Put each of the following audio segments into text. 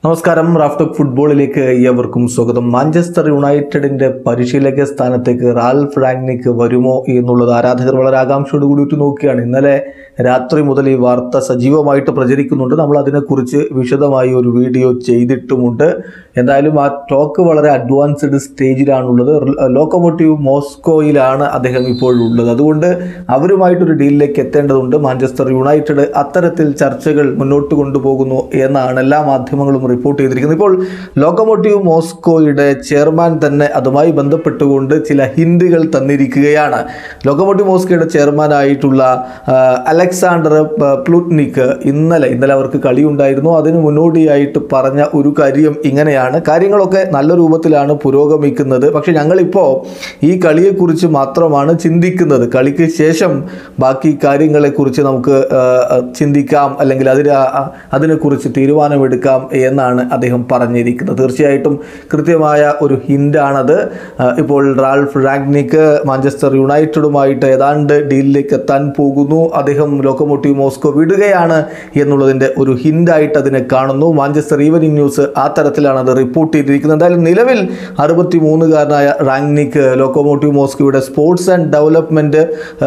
നമസ്കാരം റാഫ്റ്റോക്ക് ഫുട്ബോളിലേക്ക് ഏവർക്കും സ്വാഗതം മാഞ്ചസ്റ്റർ യുണൈറ്റഡിന്റെ പരിശീലക സ്ഥാനത്തേക്ക് റാൽഫ് റാങ്നിക്ക് വരുമോ എന്നുള്ളത് ആരാധകർ വളരെ ആകാംക്ഷയോട് കൂടി നോക്കുകയാണ് ഇന്നലെ രാത്രി മുതൽ ഈ വാർത്ത സജീവമായിട്ട് പ്രചരിക്കുന്നുണ്ട് നമ്മൾ അതിനെക്കുറിച്ച് വിശദമായി ഒരു വീഡിയോ ചെയ്തിട്ടുമുണ്ട് എന്തായാലും ആ ടോക്ക് വളരെ അഡ്വാൻസ്ഡ് സ്റ്റേജിലാണുള്ളത് ലോക്കോമോട്ടീവ് മോസ്കോയിലാണ് അദ്ദേഹം ഇപ്പോൾ ഉള്ളത് അതുകൊണ്ട് അവരുമായിട്ടൊരു ഡീലിലേക്ക് എത്തേണ്ടതുണ്ട് മാഞ്ചസ്റ്റർ യുണൈറ്റഡ് അത്തരത്തിൽ ചർച്ചകൾ മുന്നോട്ട് കൊണ്ടുപോകുന്നു എന്നാണ് എല്ലാ മാധ്യമങ്ങളും റിപ്പോർട്ട് ചെയ്തിരിക്കുന്നത് ഇപ്പോൾ ലോക്കോമോട്ടീവ് മോസ്കോയുടെ ചെയർമാൻ തന്നെ അതുമായി ബന്ധപ്പെട്ടുകൊണ്ട് ചില ഹിന്റുകൾ തന്നിരിക്കുകയാണ് ലോക്കോമോട്ടീവ് മോസ്കോയുടെ ചെയർമാനായിട്ടുള്ള ആ, അലക്സാണ്ടർ പ- പ്ലുട്നിക്ക് ഇന്നലെ ഇന്നലെ അവർക്ക് കളിയുണ്ടായിരുന്നു അതിന് മുന്നോടിയായിട്ട് പറഞ്ഞ ഒരു കാര്യം ഇങ്ങനെയാണ് കാര്യങ്ങളൊക്കെ നല്ല രൂപത്തിലാണ് പുരോഗമിക്കുന്നത് പക്ഷെ ഞങ്ങളിപ്പോൾ ഈ കളിയെക്കുറിച്ച് മാത്രമാണ് ചിന്തിക്കുന്നത് കളിക്ക് ശേഷം ബാക്കി കാര്യങ്ങളെക്കുറിച്ച് നമുക്ക് ആ, ആ, ചിന്തിക്കാം അല്ലെങ്കിൽ അതിന് ആ- ആ- അതിനെക്കുറിച്ച് തീരുമാനമെടുക്കാം എന്നാണ് അദ്ദേഹം പറഞ്ഞിരിക്കുന്നത് തീർച്ചയായിട്ടും കൃത്യമായ ഒരു ഹിൻ്റാണത് ഇപ്പോൾ റാൾഫ് റാഗ്നിക്ക് മാഞ്ചസ്റ്റർ യുണൈറ്റഡുമായിട്ട് ഏതാണ്ട് ഡീലിലേക്ക് എത്താൻ പോകുന്നു അദ്ദേഹം ലോക്കോമോട്ടീവ് മോസ്കോ വിടുകയാണ് എന്നുള്ളതിൻ്റെ ഒരു ഹിൻ്റായിട്ട് അതിനെ കാണുന്നു മാഞ്ചസ്റ്റർ ഈവനിങ് ന്യൂസ് ആ തരത്തിലാണ് അത് റിപ്പോർട്ട് ചെയ്തിരിക്കുന്നത് എന്തായാലും നിലവിൽ അറുപത്തി മൂന്നുകാരനായ റാങ്നിക്ക് ലോക്കോമോട്ടീവ് മോസ്കോയുടെ സ്പോർട്സ് ആൻഡ് ഡെവലപ്മെൻറ്റ്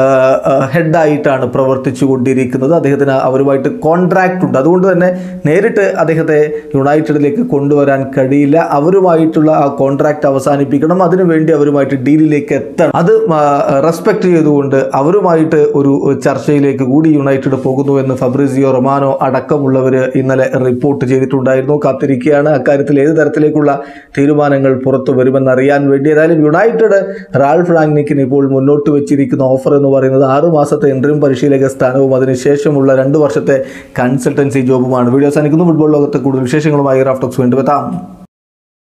ഹെഡായിട്ടാണ് പ്രവർത്തിച്ചു കൊണ്ടിരിക്കുന്നത് അദ്ദേഹത്തിന് അവരുമായിട്ട് കോൺട്രാക്റ്റ് ഉണ്ട് അതുകൊണ്ട് തന്നെ നേരിട്ട് അദ്ദേഹത്തെ യുണൈറ്റഡിലേക്ക് കൊണ്ടുവരാൻ കഴിയില്ല അവരുമായിട്ടുള്ള ആ കോൺട്രാക്റ്റ് അവസാനിപ്പിക്കണം അതിനുവേണ്ടി അവരുമായിട്ട് ഡീലിലേക്ക് എത്തണം അത് റെസ്പെക്ട് ചെയ്തുകൊണ്ട് അവരുമായിട്ട് ഒരു ചർച്ചയിലേക്ക് കൂടി യുണൈറ്റഡ് പോകുന്നു എന്ന് ഫബ്രിസിയോ റൊമാനോ അടക്കമുള്ളവർ ഇന്നലെ റിപ്പോർട്ട് ചെയ്തിട്ടുണ്ടായിരുന്നു കാത്തിരിക്കുകയാണ് അക്കാര്യത്തിൽ ഏത് തരത്തിലേക്കുള്ള തീരുമാനങ്ങൾ പുറത്തു വരുമെന്ന് അറിയാൻ വേണ്ടി ഏതായാലും യുണൈറ്റഡ് റാൾഫ് റാങ്നിക്കിന് ഇപ്പോൾ മുന്നോട്ട് വെച്ചിരിക്കുന്ന ഓഫർ എന്ന് പറയുന്നത് ആറ് മാസത്തെ എൻട്രീം പരിശീലക സ്ഥാനവും അതിനുശേഷമുള്ള രണ്ട് വർഷത്തെ കൺസൾട്ടൻസി ജോബുമാണ് വീഡിയോ അവസാനിക്കുന്നു ഫുട്ബോൾ ലോകത്തെ കൂടുതൽ വിശേഷങ്ങളുമായി റാഫ്റ്റോക്സ് വീണ്ടും എത്താം